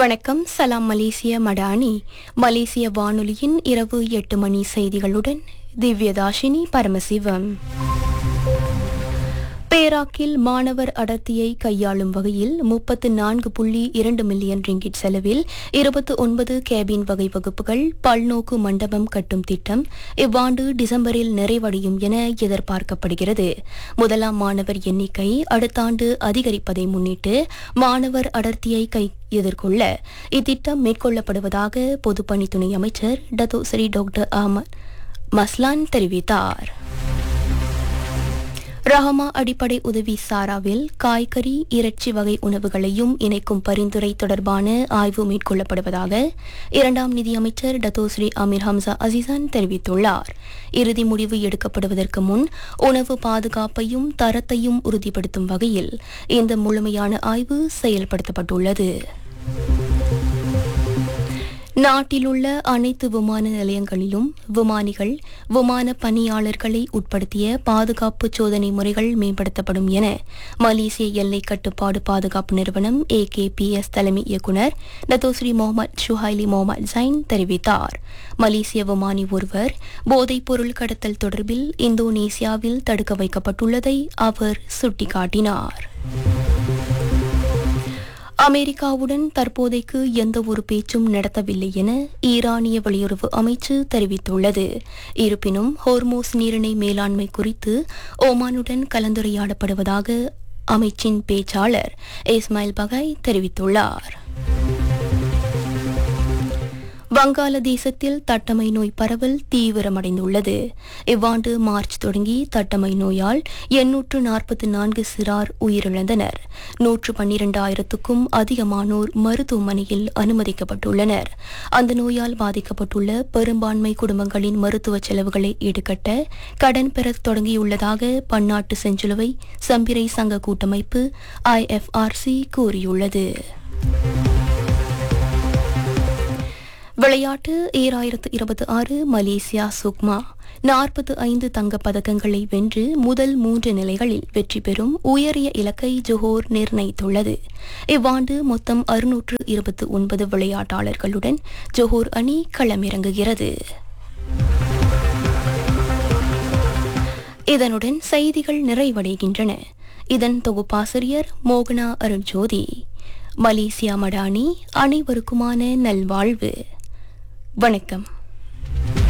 வணக்கம் சலாம் மலேசிய மடானி மலேசிய வானொலியின் இரவு எட்டு மணி செய்திகளுடன் திவ்யதாஷினி பரமசிவம் பேராக்கில் மாணவர் அடர்த்தியை கையாளும் வகையில் முப்பத்து நான்கு புள்ளி இரண்டு மில்லியன் ரிங்கிட் செலவில் இருபத்து ஒன்பது கேபின் வகை வகுப்புகள் பல்நோக்கு மண்டபம் கட்டும் திட்டம் இவ்வாண்டு டிசம்பரில் நிறைவடையும் என எதிர்பார்க்கப்படுகிறது முதலாம் மாணவர் எண்ணிக்கை அடுத்த ஆண்டு அதிகரிப்பதை முன்னிட்டு மாணவர் அடர்த்தியை கை எதிர்கொள்ள இத்திட்டம் மேற்கொள்ளப்படுவதாக பொதுப்பணி துணை அமைச்சர் டத்தோசரி டாக்டர் அஹமத் மஸ்லான் தெரிவித்தார் ரஹமா அடிப்படை உதவி சாராவில் காய்கறி இறைச்சி வகை உணவுகளையும் இணைக்கும் பரிந்துரை தொடர்பான ஆய்வு மேற்கொள்ளப்படுவதாக இரண்டாம் நிதியமைச்சர் டத்தோஸ்ரீ அமீர் ஹம்சா அசிசான் தெரிவித்துள்ளார் இறுதி முடிவு எடுக்கப்படுவதற்கு முன் உணவு பாதுகாப்பையும் தரத்தையும் உறுதிப்படுத்தும் வகையில் இந்த முழுமையான ஆய்வு செயல்படுத்தப்பட்டுள்ளது நாட்டிலுள்ள அனைத்து விமான நிலையங்களிலும் விமானிகள் விமான பணியாளர்களை உட்படுத்திய பாதுகாப்பு சோதனை முறைகள் மேம்படுத்தப்படும் என மலேசிய எல்லை கட்டுப்பாடு பாதுகாப்பு நிறுவனம் ஏகேபிஎஸ் தலைமை இயக்குநர் நத்தோஸ்ரீ முகமது ஷுஹைலி முகமது ஜைன் தெரிவித்தார் மலேசிய விமானி ஒருவர் போதைப் பொருள் கடத்தல் தொடர்பில் இந்தோனேசியாவில் தடுக்க வைக்கப்பட்டுள்ளதை அவர் சுட்டிக்காட்டினார் அமெரிக்காவுடன் தற்போதைக்கு எந்த ஒரு பேச்சும் நடத்தவில்லை என ஈரானிய வெளியுறவு அமைச்சு தெரிவித்துள்ளது இருப்பினும் ஹோர்மோஸ் நீரிணை மேலாண்மை குறித்து ஓமானுடன் கலந்துரையாடப்படுவதாக அமைச்சின் பேச்சாளர் இஸ்மாயில் பகாய் தெரிவித்துள்ளார் வங்காளதேசத்தில் தட்டமை நோய் பரவல் தீவிரமடைந்துள்ளது இவ்வாண்டு மார்ச் தொடங்கி தட்டமை நோயால் எண்ணூற்று நாற்பத்தி நான்கு சிறார் உயிரிழந்தனர் நூற்று பன்னிரண்டாயிரத்துக்கும் அதிகமானோர் மருத்துவமனையில் அனுமதிக்கப்பட்டுள்ளனர் அந்த நோயால் பாதிக்கப்பட்டுள்ள பெரும்பான்மை குடும்பங்களின் மருத்துவ செலவுகளை ஈடுகட்ட கடன் பெறத் தொடங்கியுள்ளதாக பன்னாட்டு செஞ்சிலுவை சம்பிரை சங்க கூட்டமைப்பு ஐஎஃப்ஆர்சி கூறியுள்ளது விளையாட்டு ஈராயிரத்து இருபத்தி ஆறு மலேசியா சுக்மா நாற்பத்து ஐந்து தங்கப் பதக்கங்களை வென்று முதல் மூன்று நிலைகளில் வெற்றி பெறும் உயரிய இலக்கை ஜோஹோர் நிர்ணயித்துள்ளது இவ்வாண்டு மொத்தம் அறுநூற்று இருபத்தி ஒன்பது விளையாட்டாளர்களுடன் ஜோஹோர் அணி களமிறங்குகிறது இதனுடன் செய்திகள் நிறைவடைகின்றன இதன் தொகுப்பாசிரியர் மோகனா அருண்ஜோதி மலேசியா மடானி அனைவருக்குமான நல்வாழ்வு வணக்கம்